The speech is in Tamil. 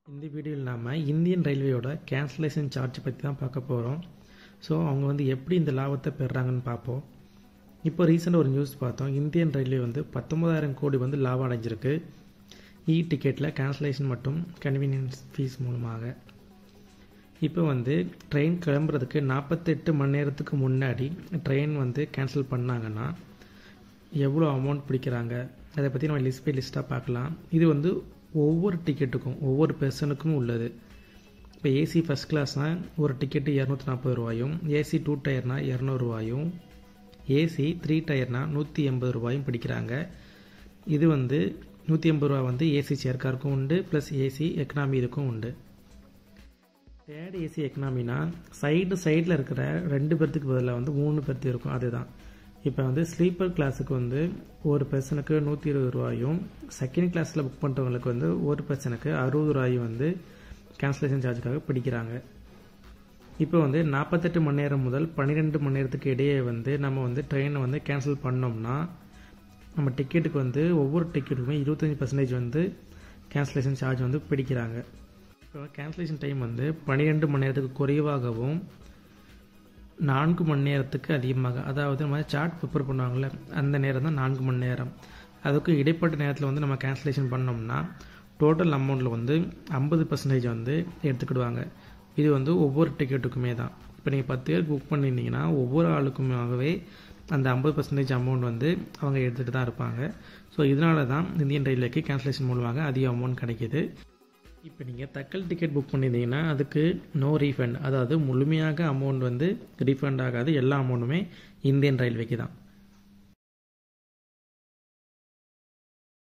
இந்த வீடியோவில் நாம் இந்தியன் ரயில்வேயோட கேன்சலேஷன் சார்ஜ் பற்றி தான் பார்க்க போகிறோம் ஸோ அவங்க வந்து எப்படி இந்த லாபத்தை பெறுறாங்கன்னு பார்ப்போம் இப்போ ரீசெண்டாக ஒரு நியூஸ் பார்த்தோம் இந்தியன் ரயில்வே வந்து பத்தொன்பதாயிரம் கோடி வந்து லாபம் அடைஞ்சிருக்கு இ டிக்கெட்டில் கேன்சலேஷன் மற்றும் கன்வீனியன்ஸ் ஃபீஸ் மூலமாக இப்போ வந்து ட்ரெயின் கிளம்புறதுக்கு நாற்பத்தெட்டு மணி நேரத்துக்கு முன்னாடி ட்ரெயின் வந்து கேன்சல் பண்ணாங்கன்னா எவ்வளோ அமௌண்ட் பிடிக்கிறாங்க அதை பற்றி நம்ம லிஸ்ட் பை லிஸ்ட்டாக பார்க்கலாம் இது வந்து ஒவ்வொரு டிக்கெட்டுக்கும் ஒவ்வொரு பெர்சனுக்கும் உள்ளது இப்போ ஏசி ஃபஸ்ட் கிளாஸ்னால் ஒரு டிக்கெட்டு இரநூத்தி நாற்பது ரூபாயும் ஏசி டூ டயர்னால் இரநூறுவாயும் ஏசி த்ரீ டயர்னால் நூற்றி எண்பது ரூபாயும் பிடிக்கிறாங்க இது வந்து நூற்றி எண்பது ரூபா வந்து ஏசி சேர்க்காருக்கும் உண்டு ப்ளஸ் ஏசி எக்கனாமி இதுக்கும் உண்டு தேர்ட் ஏசி எக்கனாமினா சைடு சைடில் இருக்கிற ரெண்டு பேர்த்துக்கு பதிலாக வந்து மூணு பேர்த்து இருக்கும் அதுதான் இப்போ வந்து ஸ்லீப்பர் கிளாஸுக்கு வந்து ஒரு பர்சனுக்கு நூற்றி இருபது ரூபாயும் செகண்ட் கிளாஸில் புக் பண்ணுறவங்களுக்கு வந்து ஒரு பர்சனுக்கு அறுபது ரூபாயும் வந்து கேன்சலேஷன் சார்ஜுக்காக பிடிக்கிறாங்க இப்போ வந்து நாற்பத்தெட்டு மணி நேரம் முதல் பன்னிரெண்டு மணி நேரத்துக்கு இடையே வந்து நம்ம வந்து ட்ரெயினை வந்து கேன்சல் பண்ணோம்னா நம்ம டிக்கெட்டுக்கு வந்து ஒவ்வொரு டிக்கெட்டுக்குமே இருபத்தஞ்சி பர்சன்டேஜ் வந்து கேன்சலேஷன் சார்ஜ் வந்து பிடிக்கிறாங்க இப்போ கேன்சலேஷன் டைம் வந்து பன்னிரெண்டு மணி நேரத்துக்கு குறைவாகவும் நான்கு மணி நேரத்துக்கு அதிகமாக அதாவது நம்ம சார்ட் ப்ரிப்பேர் பண்ணுவாங்கள்ல அந்த நேரம் தான் நான்கு மணி நேரம் அதுக்கு இடைப்பட்ட நேரத்தில் வந்து நம்ம கேன்சலேஷன் பண்ணோம்னா டோட்டல் அமௌண்ட்டில் வந்து ஐம்பது பர்சன்டேஜ் வந்து எடுத்துக்கிடுவாங்க இது வந்து ஒவ்வொரு டிக்கெட்டுக்குமே தான் இப்போ நீங்கள் பத்து பேர் புக் பண்ணியிருந்தீங்கன்னா ஒவ்வொரு ஆளுக்குமாகவே அந்த ஐம்பது பர்சன்டேஜ் அமௌண்ட் வந்து அவங்க எடுத்துகிட்டு தான் இருப்பாங்க ஸோ இதனால தான் இந்தியன் ரயில்வேக்கு கேன்சலேஷன் மூலமாக அதிக அமௌண்ட் கிடைக்கிது இப்போ நீங்கள் தக்கல் டிக்கெட் புக் பண்ணியிருந்தீங்கன்னா அதுக்கு நோ ரீஃபண்ட் அதாவது முழுமையாக அமௌண்ட் வந்து ரீஃபண்ட் ஆகாது எல்லா அமௌண்ட்டுமே இந்தியன் ரயில்வேக்கு தான்